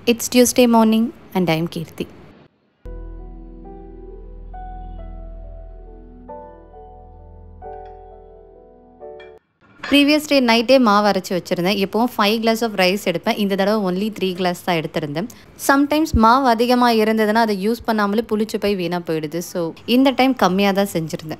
It's Tuesday morning and I'm Kirti. Previous day நைட்டே மாவு அரைச்சி வச்சுருந்தேன் எப்போவும் ஃபைவ் கிளாஸ் ஆஃப் ரைஸ் எடுப்பேன் இந்த தடவை ஒன்லி த்ரீ கிளாஸ் தான் எடுத்திருந்தேன் சம்டைம்ஸ் மாவு அதிகமாக இருந்ததுன்னா அதை யூஸ் பண்ணாமலே புளிச்சு போய் வீணாக போயிடுது ஸோ இந்த டைம் கம்மியாக தான் செஞ்சுருந்தேன்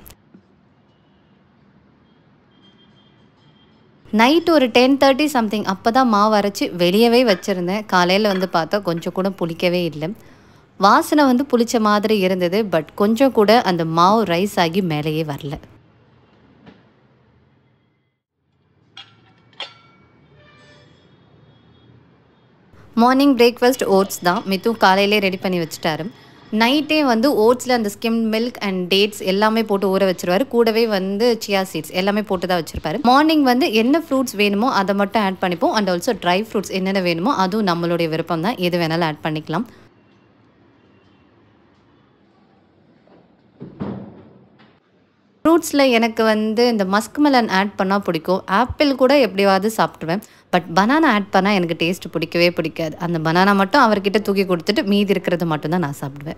நைட் ஒரு டென் தேர்ட்டி சம்திங் அப்போ தான் மாவு அரைச்சி வெளியவே வச்சுருந்தேன் காலையில் வந்து பார்த்தா கொஞ்சம் கூட புளிக்கவே இல்லை வாசனை வந்து புளிச்ச மாதிரி இருந்தது பட் கொஞ்சம் கூட அந்த மாவு ரைஸ் ஆகி மேலேயே வரல மார்னிங் பிரேக்ஃபாஸ்ட் ஓட்ஸ் தான் மித்து காலையிலே ரெடி பண்ணி வச்சுட்டாரு நைட்டே வந்து ஓட்ஸில் அந்த ஸ்கிம் மில்க் அண்ட் டேட்ஸ் எல்லாமே போட்டு ஊற வச்சிருவாரு கூடவே வந்து சியா சீட்ஸ் எல்லாமே போட்டு தான் வச்சிருப்பாரு மார்னிங் வந்து என்ன ஃப்ரூட்ஸ் வேணுமோ அதை மட்டும் ஆட் பண்ணிப்போம் அண்ட் ஆல்சோ ட்ரை ஃப்ரூட்ஸ் என்னென்ன வேணுமோ அதுவும் நம்மளுடைய விருப்பம் தான் எது வேணாலும் ஆட் பண்ணிக்கலாம் ஃப்ரூட்ஸில் எனக்கு வந்து இந்த மஸ்க் மெலன் ஆட் பண்ணால் பிடிக்கும் ஆப்பிள் கூட எப்படியாவது சாப்பிடுவேன் பட் பனானா ஆட் பண்ணால் எனக்கு டேஸ்ட் பிடிக்கவே பிடிக்காது அந்த பனானா மட்டும் அவர்கிட்ட தூக்கி கொடுத்துட்டு மீதி இருக்கிறது மட்டும்தான் நான் சாப்பிடுவேன்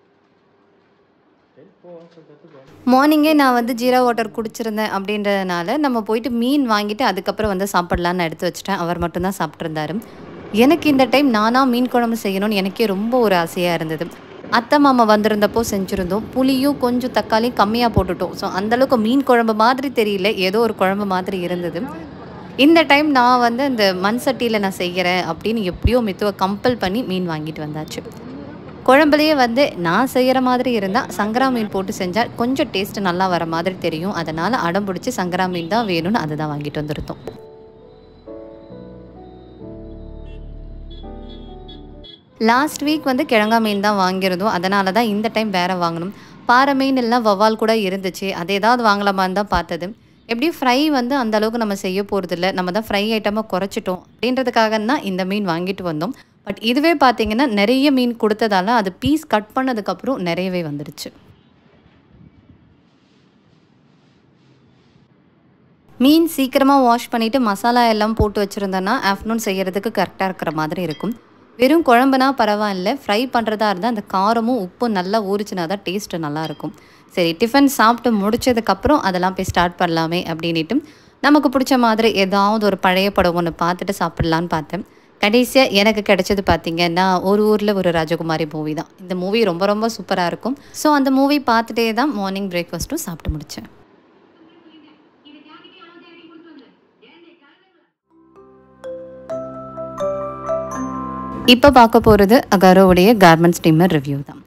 மார்னிங்கே நான் வந்து ஜீரா வாட்டர் குடிச்சிருந்தேன் அப்படின்றதுனால நம்ம போயிட்டு மீன் வாங்கிட்டு அதுக்கப்புறம் வந்து சாப்பிடலான்னு எடுத்து வச்சுட்டேன் அவர் மட்டும்தான் சாப்பிட்ருந்தாரு எனக்கு இந்த டைம் நானாக மீன் குழம்பு செய்யணும்னு எனக்கே ரொம்ப ஒரு ஆசையாக இருந்தது அத்தை மாமா வந்திருந்தப்போ செஞ்சுருந்தோம் புளியும் கொஞ்சம் தக்காளியும் கம்மியாக போட்டுட்டோம் ஸோ அந்தளவுக்கு மீன் குழம்பு மாதிரி தெரியல ஏதோ ஒரு குழம்பு மாதிரி இருந்தது இந்த டைம் நான் வந்து அந்த மண் சட்டியில் நான் செய்கிறேன் அப்படின்னு எப்படியோ மித்துவை கம்பல் பண்ணி மீன் வாங்கிட்டு வந்தாச்சு குழம்புலேயே வந்து நான் செய்கிற மாதிரி இருந்தால் சங்கரா மீன் போட்டு செஞ்சால் கொஞ்சம் டேஸ்ட் நல்லா வர மாதிரி தெரியும் அதனால் அடம் பிடிச்சி சங்கரா மீன் தான் வேணும்னு அதை தான் வாங்கிட்டு வந்துருந்தோம் லாஸ்ட் வீக் வந்து கிழங்கா மீன் தான் வாங்கியிருந்தோம் அதனால தான் இந்த டைம் வேறு வாங்கணும் பாறை மீன் எல்லாம் வவ்வால் கூட இருந்துச்சு அது ஏதாவது வாங்கலாமான்னு தான் பார்த்தது எப்படியும் ஃப்ரை வந்து அந்த அளவுக்கு நம்ம செய்ய போகிறதில்ல நம்ம தான் ஃப்ரை ஐட்டமாக குறைச்சிட்டோம் அப்படின்றதுக்காக தான் இந்த மீன் வாங்கிட்டு வந்தோம் பட் இதுவே பார்த்தீங்கன்னா நிறைய மீன் கொடுத்ததால அது பீஸ் கட் பண்ணதுக்கப்புறம் நிறையவே வந்துடுச்சு மீன் சீக்கிரமாக வாஷ் பண்ணிவிட்டு மசாலா எல்லாம் போட்டு வச்சுருந்தேன்னா ஆஃப்டர்நூன் செய்கிறதுக்கு கரெக்டாக இருக்கிற மாதிரி இருக்கும் வெறும் குழம்புனா பரவாயில்ல ஃப்ரை பண்ணுறதா இருந்தால் அந்த காரமும் உப்பும் நல்லா ஊறிச்சுனா தான் டேஸ்ட்டு நல்லாயிருக்கும் சரி டிஃபன் சாப்பிட்டு முடிச்சதுக்கப்புறம் அதெல்லாம் போய் ஸ்டார்ட் பண்ணலாமே அப்படின்ட்டு நமக்கு பிடிச்ச மாதிரி ஏதாவது ஒரு பழைய படம் ஒன்று பார்த்துட்டு சாப்பிட்லான்னு பார்த்தேன் கடைசியாக எனக்கு கிடைச்சது பார்த்தீங்கன்னா ஒரு ஊரில் ஒரு ராஜகுமாரி மூவி தான் இந்த மூவி ரொம்ப ரொம்ப சூப்பராக இருக்கும் ஸோ அந்த மூவி பார்த்துட்டே தான் மார்னிங் பிரேக்ஃபாஸ்ட்டும் சாப்பிட்டு முடித்தேன் இப்போ பார்க்க போகிறது அகாரோவுடைய கார்மெண்ட் ஸ்டீமர் ரிவ்யூ தான்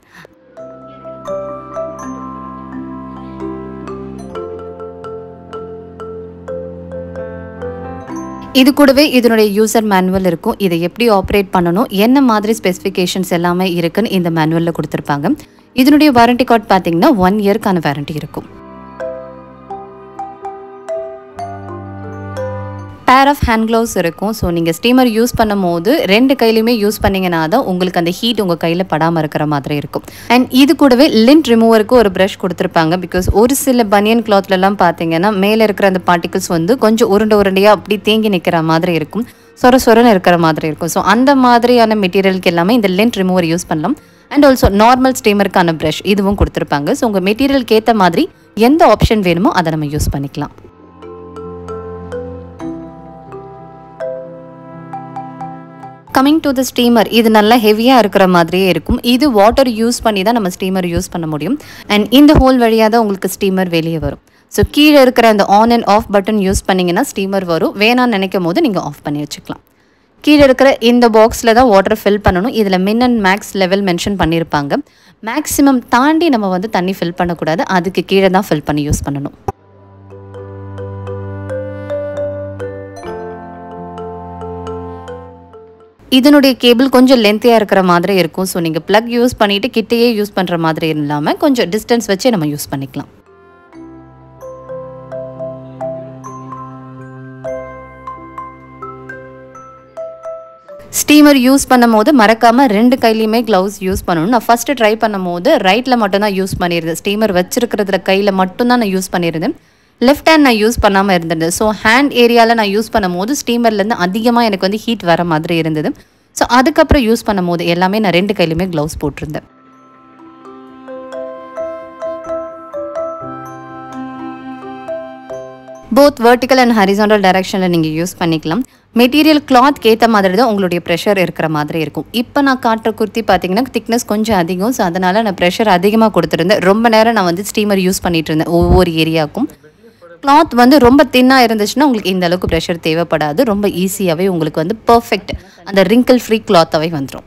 இது கூடவே இதனுடைய யூசர் மேனுவல் இருக்கும் இதை எப்படி ஆப்ரேட் பண்ணணும் என்ன மாதிரி ஸ்பெசிஃபிகேஷன்ஸ் எல்லாமே இருக்குன்னு இந்த மேனுவலில் கொடுத்துருப்பாங்க இதனுடைய வாரண்டி கார்டு பார்த்தீங்கன்னா ஒன் இயர்க்கான வாரண்டி இருக்கும் பேர் ஆஃப் ஹேண்ட் க்ளவுஸ் இருக்கும் ஸோ நீங்கள் ஸ்டீமர் யூஸ் பண்ணும் போது ரெண்டு கையிலையுமே யூஸ் பண்ணிங்கன்னா தான் உங்களுக்கு அந்த ஹீட் உங்கள் கையில் படாமல் இருக்கிற மாதிரி இருக்கும் அண்ட் இது கூடவே லிண்ட் ரிமூவருக்கு ஒரு ப்ரஷ் கொடுத்துருப்பாங்க பிகாஸ் ஒரு சில பனியன் கிளாத்லலாம் பார்த்தீங்கன்னா மேலே இருக்கிற அந்த பார்ட்டிகல்ஸ் வந்து கொஞ்சம் உருண்டை உருண்டையாக அப்படி தேங்கி நிற்கிற மாதிரி இருக்கும் சொர சொரன்னு இருக்கிற மாதிரி இருக்கும் ஸோ அந்த மாதிரியான மெட்டீரியலுக்கு எல்லாமே இந்த லென்ட் ரிமூவர் யூஸ் பண்ணலாம் அண்ட் ஆல்சோ நார்மல் ஸ்டீமருக்கான ப்ரஷ் இதுவும் கொடுத்துருப்பாங்க ஸோ உங்கள் மெட்டீரியலுக்கு ஏற்ற மாதிரி எந்த ஆப்ஷன் வேணுமோ அதை நம்ம யூஸ் பண்ணிக்கலாம் கமிங் டு த ஸ்டீமர் இது நல்லா ஹெவியாக இருக்கிற மாதிரியே இருக்கும் இது வாட்டர் யூஸ் பண்ணி தான் நம்ம ஸ்டீமர் யூஸ் பண்ண முடியும் அண்ட் இந்த ஹோல் வழியாக தான் உங்களுக்கு ஸ்டீமர் வெளியே வரும் ஸோ கீழே இருக்கிற அந்த on and off button use பண்ணிங்கன்னா ஸ்டீமர் வரும் வேணாம்னு நினைக்கும் போது நீங்கள் ஆஃப் பண்ணி வச்சுக்கலாம் கீழே இருக்கிற இந்த பாக்ஸில் தான் வாட்டர் ஃபில் பண்ணணும் இதில் min and max level mention பண்ணியிருப்பாங்க மேக்ஸிமம் தாண்டி நம்ம வந்து தண்ணி ஃபில் பண்ணக்கூடாது அதுக்கு கீழே தான் ஃபில் பண்ணி யூஸ் பண்ணணும் இதனுடைய கேபிள் கொஞ்சம் லென்த்தியாக இருக்கிற மாதிரி இருக்கும் ஸோ நீங்கள் ப்ளக் யூஸ் பண்ணிவிட்டு கிட்டேயே யூஸ் பண்ணுற மாதிரி இல்லாமல் கொஞ்சம் டிஸ்டன்ஸ் வச்சு நம்ம யூஸ் பண்ணிக்கலாம் ஸ்டீமர் யூஸ் பண்ணும் போது மறக்காமல் ரெண்டு கையிலையுமே க்ளவுஸ் யூஸ் பண்ணணும் நான் ஃபஸ்ட்டு ட்ரை பண்ணும் போது ரைட்டில் மட்டும்தான் யூஸ் பண்ணியிருந்தேன் ஸ்டீமர் வச்சிருக்கிறதுல கையில் மட்டும்தான் நான் யூஸ் பண்ணியிருந்தேன் லெஃப்ட் ஹேண்ட் நான் யூஸ் பண்ணாமல் இருந்தது ஸோ ஹேண்ட் ஏரியாவில் நான் யூஸ் பண்ணும் போது ஸ்டீமர்லேருந்து அதிகமாக எனக்கு வந்து ஹீட் வர மாதிரி இருந்தது ஸோ அதுக்கப்புறம் யூஸ் பண்ணும்போது எல்லாமே நான் ரெண்டு கையிலுமே க்ளவுஸ் போட்டிருந்தேன் போத் வெர்டிக்கல் அண்ட் ஹரிசாண்டல் டைரக்ஷனில் நீங்கள் யூஸ் பண்ணிக்கலாம் மெட்டீரியல் கிளாத்க்கு ஏற்ற மாதிரி தான் உங்களுடைய ப்ரெஷர் இருக்கிற மாதிரி இருக்கும் இப்போ நான் காட்டுற குர்த்தி பார்த்தீங்கன்னா திக்னஸ் கொஞ்சம் அதிகம் ஸோ அதனால் நான் ப்ரெஷர் அதிகமாக கொடுத்துருந்தேன் ரொம்ப நேரம் நான் வந்து ஸ்டீமர் யூஸ் பண்ணிட்டு இருந்தேன் ஒவ்வொரு ஏரியாவுக்கும் கிளாத் வந்து ரொம்ப தின்னாக இருந்துச்சுன்னா உங்களுக்கு இந்த அளவுக்கு ப்ரெஷர் தேவைப்படாது ரொம்ப ஈஸியாகவே உங்களுக்கு வந்து பர்ஃபெக்ட் அந்த ரிங்கிள் ஃப்ரீ கிளாத்தாகவே வந்துடும்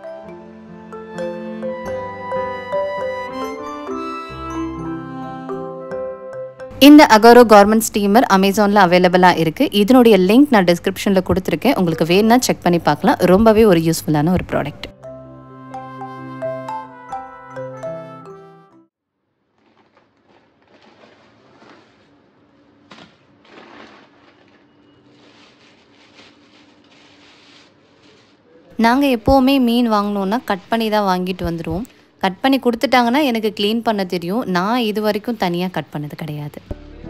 இந்த அகோரோ கார்மெண்ட் ஸ்டீமர் அமேசானில் அவைலபிளாக இருக்குது இதனுடைய லிங்க் நான் டிஸ்கிரிப்ஷனில் கொடுத்துருக்கேன் உங்களுக்கு வேணும்னா செக் பண்ணி பார்க்கலாம் ரொம்பவே ஒரு யூஸ்ஃபுல்லான ஒரு ப்ராடக்ட் நாங்கள் எப்போவுமே மீன் வாங்கினோன்னா கட் பண்ணி தான் வாங்கிட்டு வந்துடுவோம் கட் பண்ணி கொடுத்துட்டாங்கன்னா எனக்கு க்ளீன் பண்ண தெரியும் நான் இது வரைக்கும் தனியாக கட் பண்ணது கிடையாது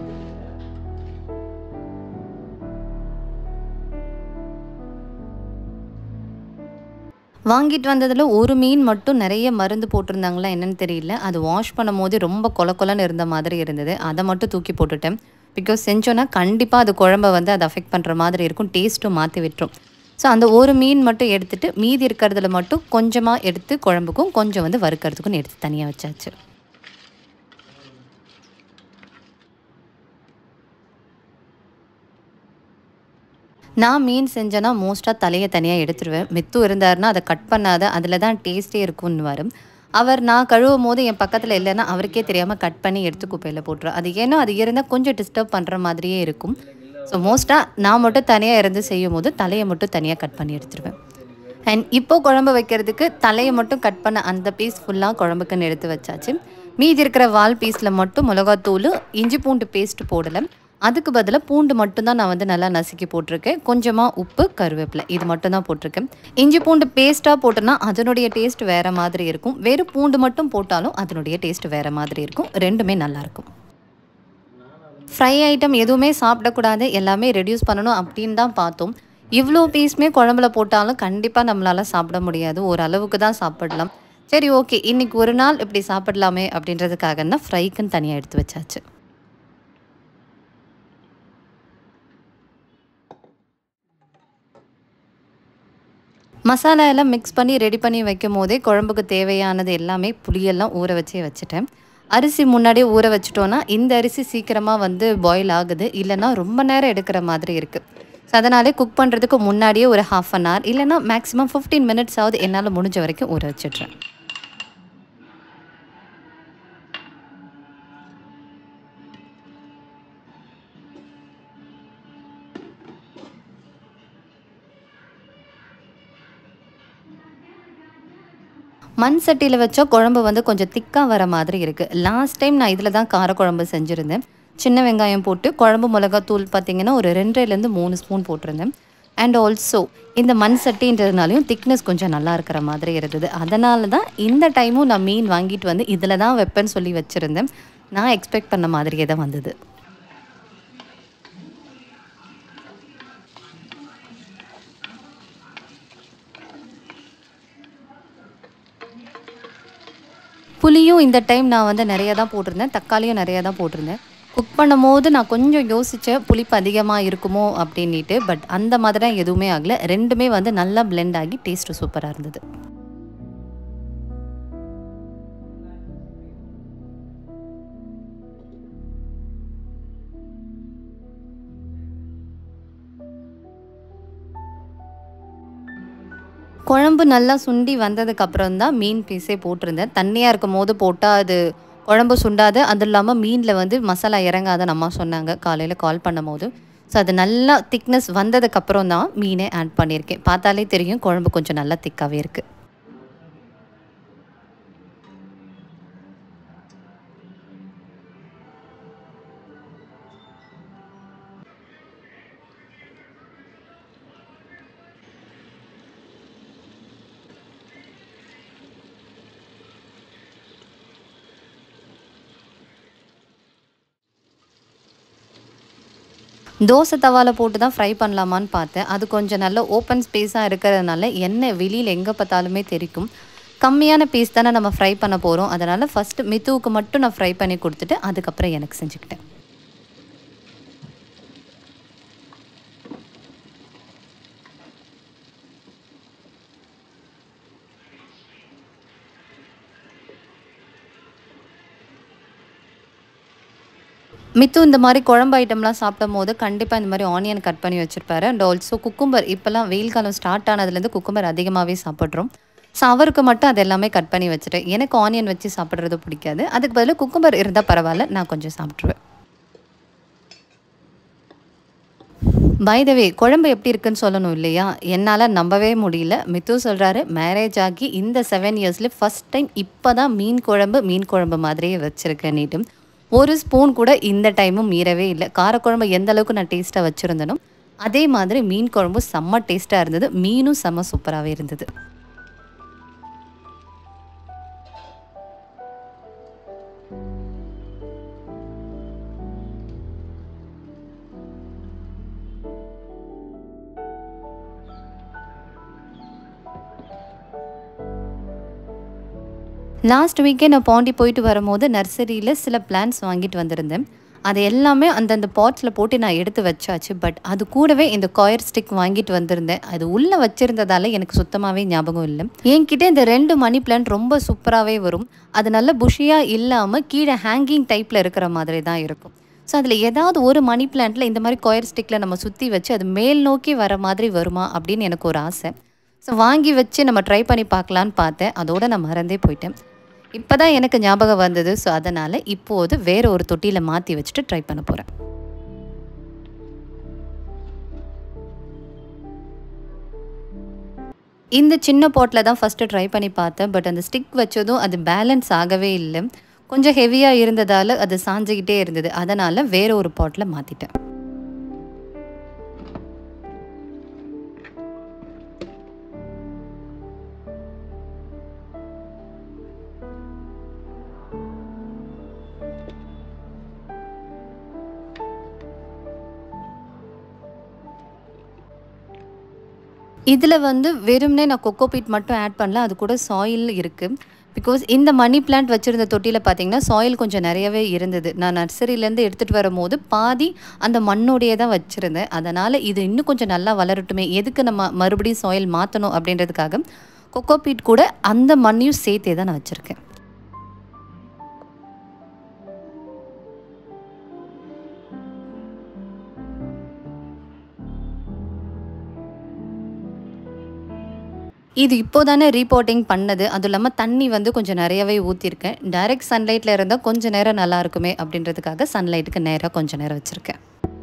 வாங்கிட்டு வந்ததில் ஒரு மீன் மட்டும் நிறைய மருந்து போட்டிருந்தாங்களா என்னன்னு தெரியல அது வாஷ் பண்ணும் போது ரொம்ப கொல கொலன்னு இருந்த மாதிரி இருந்தது அதை மட்டும் தூக்கி போட்டுட்டேன் பிகாஸ் செஞ்சோன்னா கண்டிப்பாக அது குழம்ப வந்து அதை அஃபெக்ட் பண்ணுற மாதிரி இருக்கும் டேஸ்ட்டும் மாற்றி விட்டுரும் ஸோ அந்த ஒரு மீன் மட்டும் எடுத்துட்டு மீதி இருக்கிறதுல மட்டும் கொஞ்சமாக எடுத்து குழம்புக்கும் கொஞ்சம் வந்து வறுக்கிறதுக்கும் எடுத்து தனியாக வச்சாச்சு நான் மீன் செஞ்சேன்னா மோஸ்ட்டாக தலையை தனியாக எடுத்துருவேன் மித்து இருந்தாருன்னா அதை கட் பண்ணாத அதில் தான் டேஸ்ட்டே இருக்கும்னுவாரு அவர் நான் கழுவும் போது என் பக்கத்தில் இல்லைன்னா அவருக்கே தெரியாமல் கட் பண்ணி எடுத்து குப்பையில் போட்டுருவேன் அது ஏன்னா அது இருந்தால் கொஞ்சம் டிஸ்டர்ப் பண்ணுற மாதிரியே இருக்கும் ஸோ மோஸ்ட்டாக நான் மட்டும் தனியாக இருந்து செய்யும் போது தலையை மட்டும் தனியாக கட் பண்ணி எடுத்துருவேன் அண்ட் இப்போ குழம்பு வைக்கிறதுக்கு தலையை மட்டும் கட் பண்ண அந்த பீஸ் ஃபுல்லாக குழம்புக்குன்னு எடுத்து வச்சாச்சு மீதி இருக்கிற வால் பீஸில் மட்டும் மிளகாத்தூள் இஞ்சி பூண்டு பேஸ்ட் போடலை அதுக்கு பதிலாக பூண்டு மட்டும்தான் நான் வந்து நல்லா நசுக்கி போட்டிருக்கேன் கொஞ்சமாக உப்பு கருவேப்பிலை இது மட்டும் தான் போட்டிருக்கேன் இஞ்சி பூண்டு பேஸ்ட்டாக போட்டோன்னா அதனுடைய டேஸ்ட் வேறு மாதிரி இருக்கும் வெறும் பூண்டு மட்டும் போட்டாலும் அதனுடைய டேஸ்ட் வேறு மாதிரி இருக்கும் ரெண்டுமே நல்லாயிருக்கும் ஃப்ரை ஐட்டம் எதுவுமே சாப்பிடக்கூடாது எல்லாமே ரெடியூஸ் பண்ணணும் அப்படின்னு தான் பார்த்தோம் இவ்வளோ பீஸுமே குழம்புல போட்டாலும் கண்டிப்பாக நம்மளால் சாப்பிட முடியாது ஓரளவுக்கு தான் சாப்பிடலாம் சரி ஓகே இன்னைக்கு ஒரு நாள் இப்படி சாப்பிடலாமே அப்படின்றதுக்காக தான் ஃப்ரைக்குன்னு தனியாக எடுத்து வச்சாச்சு மசாலா எல்லாம் மிக்ஸ் பண்ணி ரெடி பண்ணி வைக்கும் போதே குழம்புக்கு தேவையானது எல்லாமே புளியெல்லாம் ஊற வச்சே வச்சுட்டேன் அரிசி முன்னாடியே ஊற வச்சிட்டோன்னா இந்த அரிசி சீக்கிரமாக வந்து பாயில் ஆகுது இல்லைன்னா ரொம்ப நேரம் எடுக்கிற மாதிரி இருக்குது ஸோ அதனாலே குக் பண்ணுறதுக்கு முன்னாடியே ஒரு ஹாஃப் அன் ஹவர் இல்லைன்னா மேக்ஸிமம் ஃபிஃப்டீன் மினிட்ஸ் ஆகுது என்னால் முடிஞ்ச வரைக்கும் ஊற வச்சிட்றேன் மண் சட்டியில் வச்சா குழம்பு வந்து கொஞ்சம் திக்காக வர மாதிரி இருக்குது லாஸ்ட் டைம் நான் இதில் தான் காரக்குழம்பு செஞ்சுருந்தேன் சின்ன வெங்காயம் போட்டு குழம்பு மிளகாத்தூள் பார்த்தீங்கன்னா ஒரு ரெண்டரைலேருந்து மூணு ஸ்பூன் போட்டிருந்தேன் அண்ட் ஆல்சோ இந்த மண் சட்டின்றதுனாலையும் திக்னஸ் கொஞ்சம் நல்லா இருக்கிற மாதிரி இருந்தது அதனால தான் இந்த டைமும் நான் மீன் வாங்கிட்டு வந்து இதில் தான் வைப்பேன்னு சொல்லி வச்சுருந்தேன் நான் எக்ஸ்பெக்ட் பண்ண மாதிரியே தான் வந்தது புளியும் இந்த டைம் நான் வந்து நிறைய தான் போட்டிருந்தேன் தக்காளியும் நிறைய தான் போட்டிருந்தேன் குக் பண்ணும்போது நான் கொஞ்சம் யோசித்தேன் புளிப்பு அதிகமாக இருக்குமோ அப்படின்ட்டு பட் அந்த மாதிரி எதுவுமே ஆகலை ரெண்டுமே வந்து நல்லா பிளெண்ட் ஆகி டேஸ்ட்டு சூப்பராக இருந்தது குழம்பு நல்லா சுண்டி வந்ததுக்கு அப்புறம் தான் மீன் பீஸே போட்டிருந்தேன் தண்ணியாக இருக்கும் போது போட்டால் அது குழம்பு சுண்டாது அது இல்லாமல் மீனில் வந்து மசாலா இறங்காத அம்மா சொன்னாங்க காலையில் கால் பண்ணும் போது ஸோ அது நல்லா திக்னஸ் வந்ததுக்கப்புறம் தான் மீனே ஆட் பண்ணியிருக்கேன் பார்த்தாலே தெரியும் குழம்பு கொஞ்சம் நல்லா திக்காகவே இருக்குது தோசை தவால போட்டு தான் ஃப்ரை பண்ணலாமான்னு பார்த்தேன் அது கொஞ்சம் நல்ல ஓப்பன் ஸ்பேஸாக இருக்கிறதுனால எண்ணெய் வெளியில் எங்கே பார்த்தாலுமே தெரிக்கும் கம்மியான பீஸ் தானே நம்ம ஃப்ரை பண்ண போகிறோம் அதனால் ஃபஸ்ட்டு மித்துவுக்கு மட்டும் நான் ஃப்ரை பண்ணி கொடுத்துட்டு அதுக்கப்புறம் எனக்கு செஞ்சுக்கிட்டேன் மித்து இந்த மாதிரி குழம்பு ஐட்டம்லாம் சாப்பிடும் போது கண்டிப்பாக இந்த மாதிரி ஆனியன் கட் பண்ணி வச்சுருப்பாரு அண்ட் ஆல்சோ குக்கும்பர் இப்போல்லாம் வெயில் காலம் ஸ்டார்ட் ஆனதுலேருந்து குக்கும்பர் அதிகமாகவே சாப்பிட்றோம் ஸோ அவருக்கு மட்டும் அது எல்லாமே கட் பண்ணி வச்சுட்டேன் எனக்கு ஆனியன் வச்சு சாப்பிட்றது பிடிக்காது அதுக்கு பதிலாக குக்கும்பர் இருந்தால் பரவாயில்ல நான் கொஞ்சம் சாப்பிட்ருவேன் பைதவே குழம்பு எப்படி இருக்குன்னு சொல்லணும் இல்லையா என்னால் நம்பவே முடியல மித்து சொல்கிறாரு மேரேஜ் ஆகி இந்த செவன் இயர்ஸில் ஃபஸ்ட் டைம் இப்போ தான் மீன் குழம்பு மீன் குழம்பு மாதிரியே வச்சுருக்கேன் நீட்டும் ஒரு ஸ்பூன் கூட இந்த டைமும் மீறவே இல்லை காரக்குழம்பு எந்த அளவுக்கு நான் டேஸ்ட்டாக வச்சுருந்தனோ அதே மாதிரி மீன் குழம்பும் செம்ம டேஸ்ட்டாக இருந்தது மீனும் செம்ம சூப்பராகவே இருந்தது லாஸ்ட் வீக்கே நான் பாண்டி போயிட்டு வரும்போது நர்சரியில் சில பிளான்ஸ் வாங்கிட்டு வந்திருந்தேன் அது எல்லாமே அந்தந்த பாட்ஸில் போட்டு நான் எடுத்து வச்சாச்சு பட் அது கூடவே இந்த காயர் ஸ்டிக் வாங்கிட்டு வந்திருந்தேன் அது உள்ளே வச்சிருந்ததால எனக்கு சுத்தமாகவே ஞாபகம் இல்லை என்கிட்ட இந்த ரெண்டு மணி பிளான்ட் ரொம்ப சூப்பராகவே வரும் அது நல்ல புஷியாக இல்லாமல் கீழே ஹேங்கிங் டைப்பில் இருக்கிற மாதிரி தான் இருக்கும் ஸோ அதில் ஏதாவது ஒரு மணி பிளான்ட்டில் இந்த மாதிரி காயர் ஸ்டிக்கில் நம்ம சுற்றி வச்சு அது மேல் நோக்கி வர மாதிரி வருமா அப்படின்னு எனக்கு ஒரு ஆசை ஸோ வாங்கி வச்சு நம்ம ட்ரை பண்ணி பார்க்கலான்னு பார்த்தேன் அதோட நான் மறந்தே போயிட்டேன் இப்போ தான் எனக்கு ஞாபகம் வந்தது ஸோ அதனால் இப்போது வேறு ஒரு தொட்டியில் மாற்றி வச்சுட்டு ட்ரை பண்ண போகிறேன் இந்த சின்ன பாட்டில் தான் ஃபஸ்ட்டு ட்ரை பண்ணி பார்த்தேன் பட் அந்த ஸ்டிக் வச்சதும் அது பேலன்ஸ் ஆகவே இல்லை கொஞ்சம் ஹெவியாக இருந்ததால் அது சாஞ்சிக்கிட்டே இருந்தது அதனால் வேறு ஒரு பாட்டில் மாற்றிட்டேன் இதில் வந்து வெறும்னே நான் கொக்கோ பீட் மட்டும் ஆட் பண்ணல அது கூட சாயில் இருக்குது பிகாஸ் இந்த மணி பிளான்ட் வச்சுருந்த தொட்டியில் பார்த்தீங்கன்னா சாயில் கொஞ்சம் நிறையவே இருந்தது நான் நர்சரியிலேருந்து எடுத்துகிட்டு வரும்போது பாதி அந்த மண்ணோடையே தான் வச்சுருந்தேன் அதனால் இது இன்னும் கொஞ்சம் நல்லா வளரட்டுமே எதுக்கு நம்ம மறுபடியும் சாயில் மாற்றணும் அப்படின்றதுக்காக கொக்கோ பீட் கூட அந்த மண்ணையும் சேர்த்தே தான் நான் வச்சுருக்கேன் இது இப்போ தானே ரீபோர்ட்டிங் பண்ணது அதுவும் இல்லாமல் தண்ணி வந்து கொஞ்சம் நிறையவே ஊற்றிருக்கேன் டைரக்ட் சன்லைட்டில் இருந்தால் கொஞ்சம் நேரம் நல்லா இருக்குமே அப்படின்றதுக்காக சன்லைட்டுக்கு நேராக கொஞ்சம் நேரம் வச்சுருக்கேன்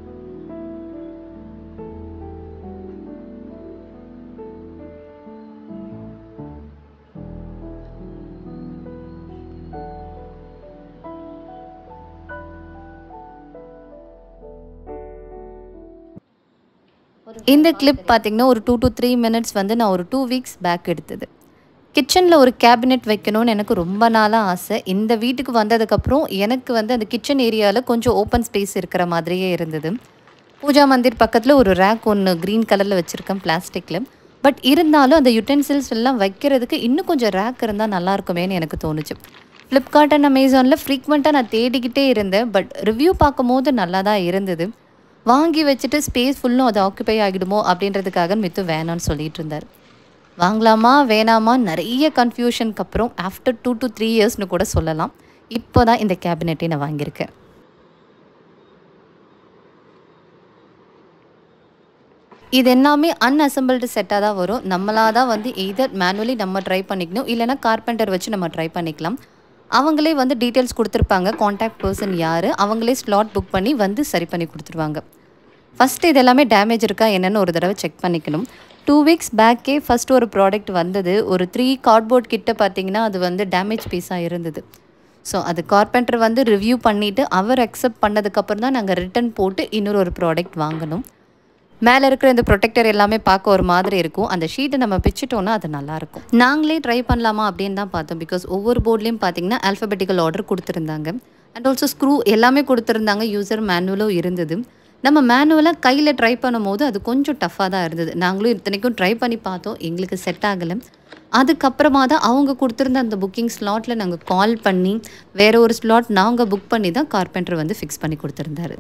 இந்த கிளிப் பார்த்தீங்கன்னா ஒரு டூ டு த்ரீ மினிட்ஸ் வந்து நான் ஒரு டூ வீக்ஸ் பேக் எடுத்தது கிச்சனில் ஒரு கேபினெட் வைக்கணும்னு எனக்கு ரொம்ப நாளாக ஆசை இந்த வீட்டுக்கு வந்ததுக்கப்புறம் எனக்கு வந்து அந்த கிச்சன் ஏரியாவில் கொஞ்சம் ஓப்பன் ஸ்பேஸ் இருக்கிற மாதிரியே இருந்தது பூஜா மந்திர் பக்கத்தில் ஒரு ரேக் ஒன்று க்ரீன் கலரில் வச்சுருக்கேன் பிளாஸ்டிக்கில் பட் இருந்தாலும் அந்த யுட்டென்சில்ஸ் எல்லாம் வைக்கிறதுக்கு இன்னும் கொஞ்சம் ரேக் இருந்தால் நல்லா இருக்குமேன்னு எனக்கு தோணுச்சு ஃப்ளிப்கார்ட் அண்ட் அமேசானில் ஃப்ரீக்வெண்ட்டாக நான் தேடிக்கிட்டே இருந்தேன் பட் ரிவ்யூ பார்க்கும்போது நல்லா தான் இருந்தது வாங்கி வச்சுட்டு ஸ்பேஸ் ஃபுல்லும் அது ஆக்குப்பை ஆகிடுமோ அப்படின்றதுக்காக மித்து வேணான்னு சொல்லிட்டு இருந்தார் வாங்கலாமா வேணாமா நிறைய கன்ஃபியூஷனுக்கு அப்புறம் ஆஃப்டர் டூ டு த்ரீ இயர்ஸ்னு கூட சொல்லலாம் இப்போ தான் இந்த கேபினெட்டை நான் வாங்கியிருக்கேன் இது எல்லாமே அன்அசம்பிள்டு செட்டாக தான் வரும் நம்மளாக தான் வந்து எய்தர் மேனுவலி நம்ம ட்ரை பண்ணிக்கணும் இல்லைனா கார்பெண்டர் வச்சு நம்ம ட்ரை பண்ணிக்கலாம் அவங்களே வந்து டீட்டெயில்ஸ் கொடுத்துருப்பாங்க காண்டாக்ட் பர்சன் யார் அவங்களே ஸ்லாட் புக் பண்ணி வந்து சரி பண்ணி கொடுத்துருவாங்க ஃபஸ்ட்டு இது எல்லாமே டேமேஜ் இருக்கா என்னென்னு ஒரு தடவை செக் பண்ணிக்கணும் டூ வீக்ஸ் பேக்கே ஃபஸ்ட்டு ஒரு ப்ராடக்ட் வந்தது ஒரு த்ரீ கார்ட்போர்ட் கிட்ட பார்த்தீங்கன்னா அது வந்து டேமேஜ் பீஸாக இருந்தது ஸோ அது கார்பெண்டர் வந்து ரிவ்யூ பண்ணிவிட்டு அவர் அக்செப்ட் பண்ணதுக்கப்புறம் தான் நாங்கள் ரிட்டன் போட்டு இன்னொரு ஒரு ப்ராடக்ட் வாங்கணும் மேலே இருக்கிற இந்த ப்ரொடெக்டர் எல்லாமே பார்க்க ஒரு மாதிரி இருக்கும் அந்த ஷீட்டை நம்ம பிச்சிட்டோன்னா அது நல்லாயிருக்கும் நாங்களே ட்ரை பண்ணலாமா அப்படின்னு தான் பார்த்தோம் பிகாஸ் ஒவ்வொரு போர்ட்லேயும் பார்த்தீங்கன்னா ஆல்ஃபபெட்டிக்கல் ஆர்டர் கொடுத்துருந்தாங்க அண்ட் ஆல்சோ ஸ்க்ரூ எல்லாமே கொடுத்துருந்தாங்க யூசர் மேனுவலும் இருந்தது நம்ம மேனுவலாக கையில் ட்ரை பண்ணும்போது அது கொஞ்சம் டஃப்பாக தான் இருந்தது நாங்களும் இத்தனைக்கும் ட்ரை பண்ணி பார்த்தோம் எங்களுக்கு செட் ஆகலை அதுக்கப்புறமா தான் அவங்க கொடுத்துருந்த அந்த புக்கிங் ஸ்லாட்டில் நாங்கள் கால் பண்ணி வேற ஒரு ஸ்லாட் நாங்கள் புக் பண்ணி தான் கார்பெண்டர் வந்து ஃபிக்ஸ் பண்ணி கொடுத்துருந்தாரு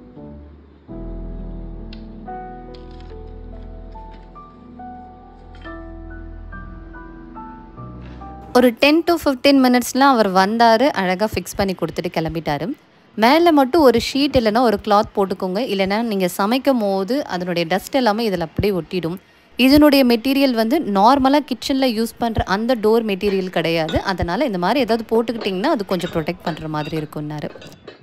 ஒரு டென் டு ஃபிஃப்டீன் மினிட்ஸில் அவர் வந்தார் அழகாக ஃபிக்ஸ் பண்ணி கொடுத்துட்டு கிளம்பிட்டாரு மேலே மட்டும் ஒரு ஷீட் இல்லைன்னா ஒரு கிளாத் போட்டுக்கோங்க இல்லைன்னா நீங்கள் சமைக்கும் போது அதனுடைய டஸ்ட் எல்லாமே இதில் அப்படியே ஒட்டிடும் இதனுடைய மெட்டீரியல் வந்து நார்மலாக கிச்சனில் யூஸ் பண்ணுற அந்த டோர் மெட்டீரியல் கிடையாது அதனால் இந்த மாதிரி ஏதாவது போட்டுக்கிட்டிங்கன்னா அது கொஞ்சம் ப்ரொடெக்ட் பண்ணுற மாதிரி இருக்கும்னாரு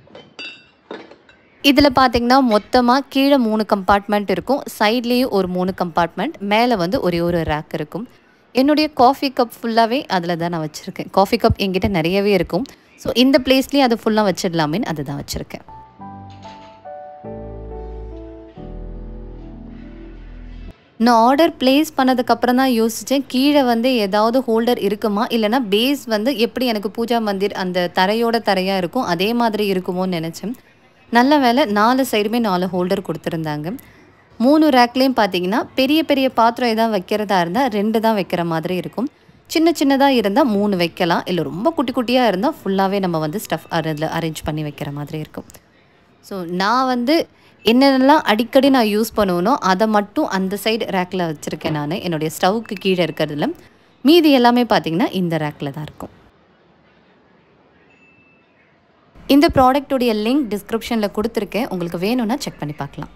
இதில் பார்த்தீங்கன்னா மொத்தமாக கீழே மூணு கம்பார்ட்மெண்ட் இருக்கும் சைட்லேயும் ஒரு மூணு கம்பார்ட்மெண்ட் மேலே வந்து ஒரே ஒரு ரேக் இருக்கும் என்னுடைய காஃபி கப் ஃபுல்லாகவே அதில் தான் நான் வச்சுருக்கேன் காஃபி கப் என்கிட்ட நிறையவே இருக்கும் ஸோ இந்த பிளேஸ்லேயும் அதை ஃபுல்லாக வச்சிடலாமேன்னு அதை தான் வச்சுருக்கேன் நான் ஆர்டர் ப்ளேஸ் பண்ணதுக்கப்புறம் தான் யோசித்தேன் கீழே வந்து ஏதாவது ஹோல்டர் இருக்குமா இல்லைனா பேஸ் வந்து எப்படி எனக்கு பூஜா மந்திர் அந்த தரையோட தரையாக இருக்கும் அதே மாதிரி இருக்குமோன்னு நினச்சேன் நல்ல வேலை நாலு சைடுமே நாலு ஹோல்டர் கொடுத்துருந்தாங்க மூணு ரேக்லேயும் பார்த்தீங்கன்னா பெரிய பெரிய பாத்திரம் எதாவது வைக்கிறதா இருந்தால் ரெண்டு தான் வைக்கிற மாதிரி இருக்கும் சின்ன சின்னதாக இருந்தால் மூணு வைக்கலாம் இல்லை ரொம்ப குட்டி குட்டியாக இருந்தால் ஃபுல்லாகவே நம்ம வந்து ஸ்டஃப் அதில் அரேஞ்ச் பண்ணி வைக்கிற மாதிரி இருக்கும் ஸோ நான் வந்து என்னென்னலாம் அடிக்கடி நான் யூஸ் பண்ணுவேனோ அதை மட்டும் அந்த சைடு ரேக்கில் வச்சுருக்கேன் நான் என்னுடைய ஸ்டவ்வுக்கு கீழே இருக்கிறதுல மீதி எல்லாமே பார்த்திங்கன்னா இந்த ரேக்கில் தான் இருக்கும் இந்த ப்ராடக்ட்டுடைய லிங்க் டிஸ்கிரிப்ஷனில் கொடுத்துருக்கேன் உங்களுக்கு வேணும்னா செக் பண்ணி பார்க்கலாம்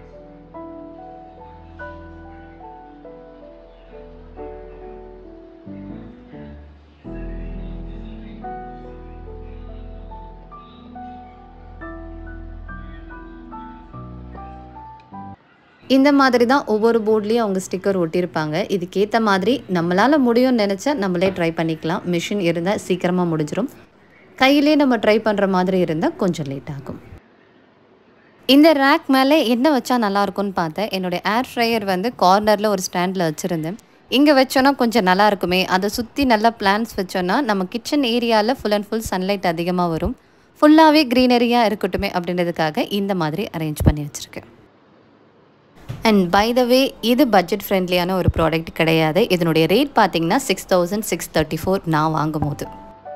இந்த மாதிரி தான் ஒவ்வொரு போர்ட்லேயும் அவங்க ஸ்டிக்கர் ஒட்டியிருப்பாங்க இதுக்கேற்ற மாதிரி நம்மளால் முடியும்னு நினச்சா நம்மளே ட்ரை பண்ணிக்கலாம் மிஷின் இருந்தால் சீக்கிரமாக முடிஞ்சிடும் கையிலே நம்ம ட்ரை பண்ணுற மாதிரி இருந்தால் கொஞ்சம் லேட் ஆகும் இந்த ரேக் மேலே என்ன வச்சா நல்லாயிருக்கும்னு பார்த்தேன் என்னுடைய ஏர் ஃப்ரையர் வந்து கார்னரில் ஒரு ஸ்டாண்டில் வச்சுருந்தேன் இங்கே வச்சோன்னா கொஞ்சம் நல்லா இருக்குமே அதை சுற்றி நல்லா பிளான்ஸ் வச்சோன்னா நம்ம கிச்சன் ஏரியாவில் ஃபுல் அண்ட் ஃபுல் சன்லைட் அதிகமாக வரும் ஃபுல்லாகவே க்ரீனரியாக இருக்கட்டுமே அப்படின்றதுக்காக இந்த மாதிரி அரேஞ்ச் பண்ணி வச்சுருக்கேன் அண்ட் பை த வே இது பட்ஜெட் ஃப்ரெண்ட்லியான ஒரு ப்ராடக்ட் கிடையாது இதனுடைய ரேட் பார்த்தீங்கன்னா six thousand six thirty four நான் வாங்கும் போது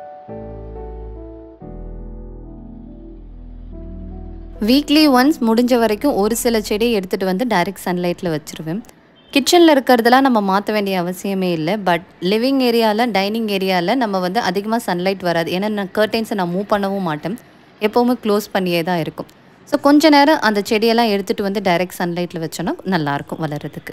வீக்லி ஒன்ஸ் முடிஞ்ச வரைக்கும் ஒரு சில செடியை எடுத்துகிட்டு வந்து டைரக்ட் சன்லைட்டில் வச்சுருவேன் கிச்சனில் இருக்கிறதெல்லாம் நம்ம மாற்ற வேண்டிய அவசியமே இல்லை பட் லிவிங் ஏரியாவில் டைனிங் ஏரியாவில் நம்ம வந்து அதிகமாக சன்லைட் வராது ஏன்னா நான் கர்டைன்ஸை நான் மூவ் பண்ணவும் மாட்டேன் எப்போவுமே க்ளோஸ் பண்ணியே தான் இருக்கும் ஸோ கொஞ்ச நேரம் அந்த செடியெல்லாம் எடுத்துகிட்டு வந்து டைரக்ட் சன்லைட்டில் வச்சோன்னா நல்லாயிருக்கும் வளர்கிறதுக்கு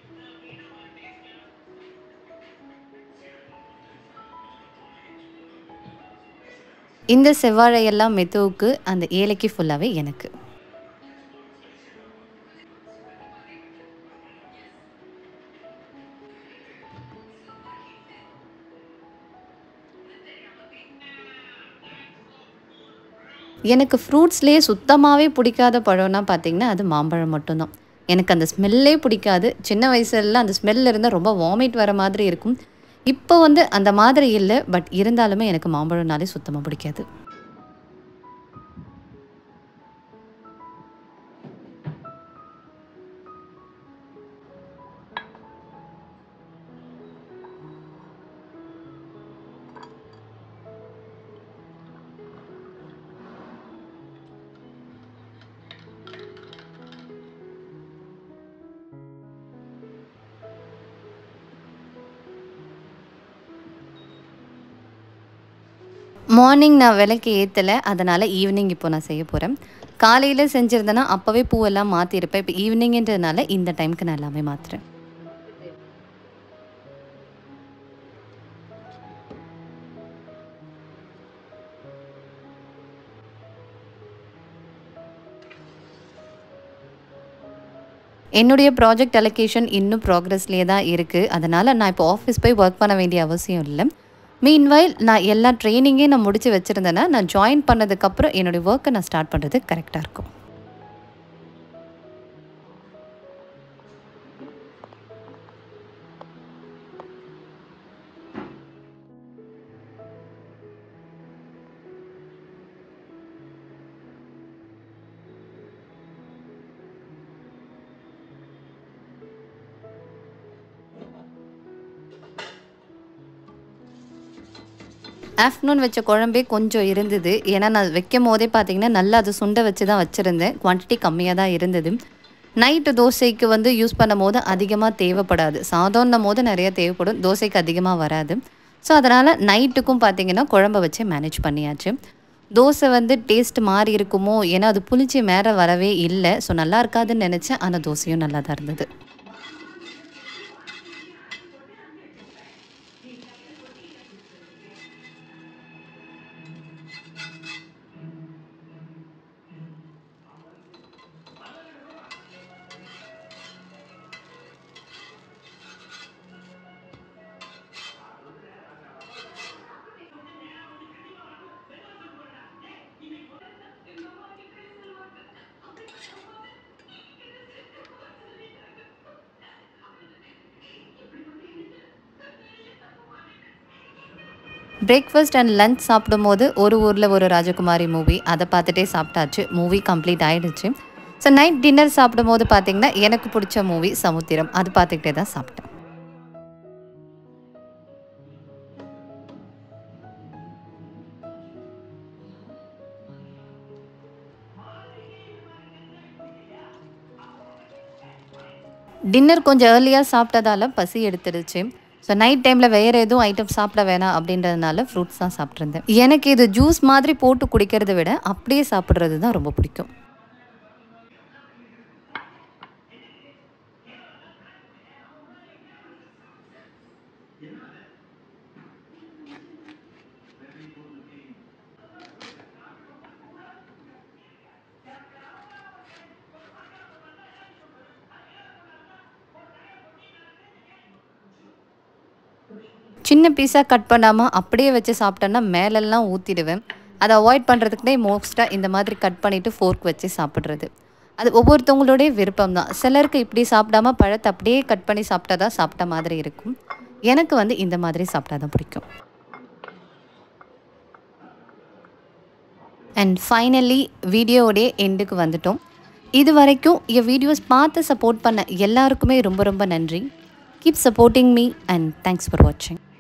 இந்த செவ்வாழையெல்லாம் மெத்துவுக்கு அந்த ஏலைக்கு ஃபுல்லாகவே எனக்கு எனக்கு ஃப்ரூட்ஸ்லேயே சுத்தமாகவே பிடிக்காத பழம்னா பார்த்திங்கன்னா அது மாம்பழம் மட்டும்தான் எனக்கு அந்த ஸ்மெல்லே பிடிக்காது சின்ன வயசுலலாம் அந்த ஸ்மெல் இருந்தால் ரொம்ப வாமிட் வர மாதிரி இருக்கும் இப்போ வந்து அந்த மாதிரி இல்லை பட் இருந்தாலுமே எனக்கு மாம்பழம்னாலே சுத்தமாக பிடிக்காது மார்னிங் நான் விளக்கு ஏற்றலை அதனால் ஈவினிங் இப்போ நான் செய்ய போகிறேன் காலையில் செஞ்சுருந்தேன்னா அப்போவே பூவெல்லாம் மாற்றிருப்பேன் இப்போ ஈவினிங்ன்றதுனால இந்த டைமுக்கு நான் எல்லாமே மாற்றுறேன் என்னுடைய ப்ராஜெக்ட் அலோகேஷன் இன்னும் ப்ராக்ரஸ்லேயே தான் இருக்குது அதனால் நான் இப்போ ஆஃபீஸ் போய் ஒர்க் பண்ண வேண்டிய அவசியம் இல்லை மீன்வைல் நான் எல்லா ட்ரைனிங்கே நான் முடித்து வச்சுருந்தேன்னா நான் ஜாயின் பண்ணதுக்கப்புறம் என்னுடைய ஒர்க்கை நான் ஸ்டார்ட் பண்ணுறது கரெக்டாக இருக்கும் ஆஃப்டர்நூன் வச்ச குழம்பே கொஞ்சம் இருந்தது ஏன்னா நான் வைக்கும் போதே பார்த்தீங்கன்னா நல்லா அது சுண்டை வச்சு தான் வச்சுருந்தேன் குவான்டிட்டி கம்மியாக தான் இருந்தது நைட்டு தோசைக்கு வந்து யூஸ் பண்ணும் போது அதிகமாக தேவைப்படாது சாதம்னும் போது நிறைய தேவைப்படும் தோசைக்கு அதிகமாக வராது ஸோ அதனால் நைட்டுக்கும் பார்த்தீங்கன்னா குழம்ப வச்சு மேனேஜ் பண்ணியாச்சு தோசை வந்து டேஸ்ட் மாறி இருக்குமோ ஏன்னா அது புளிச்சு மேலே வரவே இல்லை ஸோ நல்லா இருக்காதுன்னு நினச்சேன் ஆனால் தோசையும் நல்லா தான் இருந்தது பிரேக்ஃபாஸ்ட் அண்ட் லஞ்ச் சாப்பிடும்போது ஒரு ஊரில் ஒரு ராஜகுமாரி மூவி அதை பார்த்துட்டே சாப்பிட்டாச்சு மூவி கம்ப்ளீட் ஆயிடுச்சு ஸோ நைட் டின்னர் சாப்பிடும்போது பார்த்தீங்கன்னா எனக்கு பிடிச்ச மூவி சமுத்திரம் அது பார்த்துக்கிட்டே தான் சாப்பிட்டேன் டின்னர் கொஞ்சம் ஏர்லியாக சாப்பிட்டதால பசி எடுத்துடுச்சு ஸோ நைட் டைமில் வேறு எதுவும் ஐட்டம் சாப்பிட வேணாம் அப்படின்றதுனால ஃப்ரூட்ஸ் தான் சாப்பிட்ருந்தேன் எனக்கு இது ஜூஸ் மாதிரி போட்டு குடிக்கிறத விட அப்படியே சாப்பிட்றது தான் ரொம்ப பிடிக்கும் சின்ன பீஸாக கட் பண்ணாமல் அப்படியே வச்சு சாப்பிட்டேன்னா மேலெல்லாம் ஊற்றிடுவேன் அதை அவாய்ட் பண்ணுறதுக்குனே மோஸ்ட்டாக இந்த மாதிரி கட் பண்ணிவிட்டு ஃபோர்க் வச்சு சாப்பிட்றது அது ஒவ்வொருத்தவங்களுடைய விருப்பம் தான் சிலருக்கு இப்படி சாப்பிடாம பழத்தை அப்படியே கட் பண்ணி சாப்பிட்டா தான் சாப்பிட்ட மாதிரி இருக்கும் எனக்கு வந்து இந்த மாதிரி சாப்பிட்டா தான் பிடிக்கும் அண்ட் ஃபைனலி வீடியோடைய எண்டுக்கு வந்துட்டோம் இது வரைக்கும் என் வீடியோஸ் பார்த்து சப்போர்ட் பண்ண எல்லாருக்குமே ரொம்ப ரொம்ப நன்றி keep supporting me and thanks for வாட்சிங்